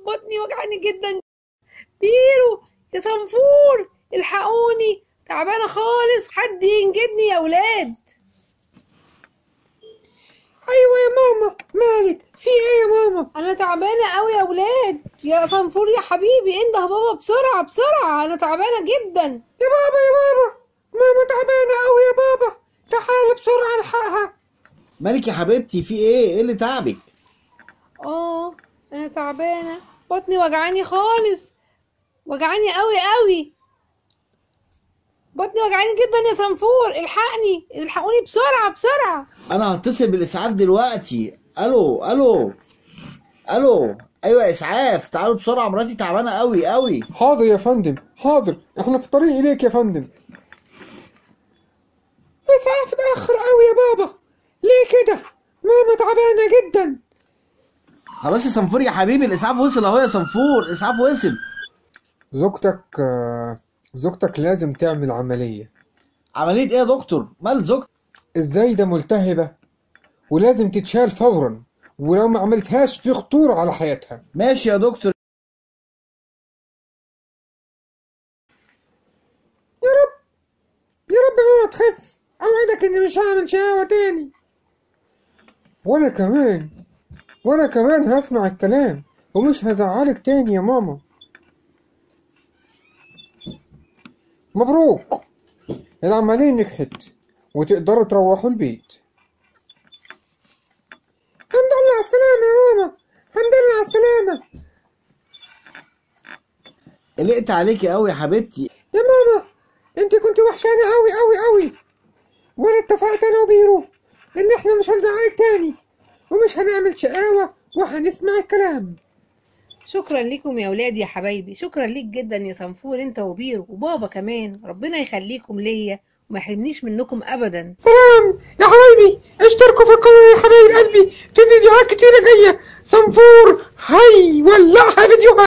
بطني وجعاني جدا بيرو يا صنفور الحقوني تعبانه خالص حد ينجدني يا ولاد ايوه يا ماما مالك في ايه يا ماما انا تعبانه قوي يا ولاد يا صنفور يا حبيبي انده بابا بسرعه بسرعه انا تعبانه جدا يا بابا يا بابا ماما تعبانه قوي يا بابا تعالي بسرعه الحقها مالك يا حبيبتي في ايه ايه اللي تعبك اه انا تعبانه بطني وجعاني خالص وجعاني قوي قوي بطني وجعاني جدا يا صنفور الحقني الحقوني بسرعه بسرعه انا هتصل بالاسعاف دلوقتي الو الو الو ايوه يا اسعاف تعالوا بسرعه مراتي تعبانه قوي قوي حاضر يا فندم حاضر احنا في طريق اليك يا فندم الاسعاف اتاخر قوي يا بابا ليه كده ماما تعبانه جدا خلاص يا صنفور يا حبيبي الاسعاف وصل اهو يا صنفور الاسعاف وصل زوجتك آه، زوجتك لازم تعمل عمليه عمليه ايه يا دكتور مال زوجتي ازاي ده ملتهبه ولازم تتشال فورا ولو ما عملتهاش في خطوره على حياتها ماشي يا دكتور يا رب يا رب ماما تخف اوعدك اني مش هعمل شقاوة تاني وانا كمان وانا كمان هسمع الكلام ومش هزعلك تاني يا ماما مبروك العملية نجحت وتقدروا تروحوا البيت الحمد لله على السلامة يا ماما الحمد لله على السلامة قلقت عليكي قوي يا حبيبتي يا ماما انت كنت وحشانة قوي قوي قوي وانا اتفقت انا وبيرو ان احنا مش هنزعلك تاني ومش هنعمل شقاوة وهنسمع الكلام شكرا لكم يا ولاد يا حبايبي شكرا ليك جدا يا صنفور انت وبيرو وبابا كمان ربنا يخليكم ليا وما يحرمنيش منكم ابدا سلام يا حبايبي اشتركوا في القناة يا حبايب قلبي في فيديوهات كتيرة جاية صنفور هاي ولعها فيديوهات